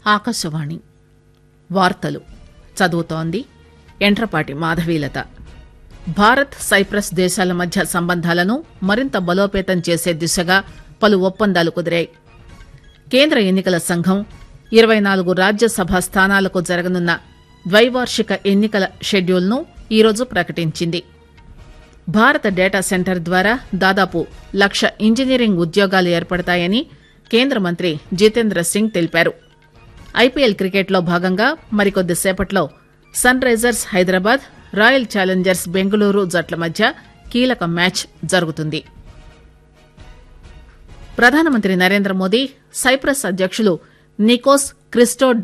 ఆకాశవాణి వార్తలు చదువుతోంది ఎంట్రపాటి మాధవీలత భారత్ సైప్రస్ దేశాల మధ్య సంబంధాలను మరింత బలోపేతం చేసే దిశగా పలు ఒప్పందాలు కుదిరాయి కేంద్ర ఎన్నికల సంఘం ఇరవై నాలుగు రాజ్యసభ స్థానాలకు జరగనున్న ద్వైవార్షిక ఎన్నికల షెడ్యూల్ను ఈరోజు ప్రకటించింది భారత డేటా సెంటర్ ద్వారా దాదాపు లక్ష ఇంజనీరింగ్ ఉద్యోగాలు ఏర్పడతాయని కేంద్ర మంత్రి జితేంద్ర సింగ్ తెలిపారు ఐపీఎల్ క్రికెట్లో భాగంగా మరికొద్ది సేపట్లో Sunrisers Hyderabad Royal Challengers Bengaluru జట్ల మధ్య కీలక మ్యాచ్ జరుగుతుంది ప్రధానమంత్రి నరేంద్ర మోదీ సైప్రస్ అధ్యకులు నికోస్ క్రిస్టో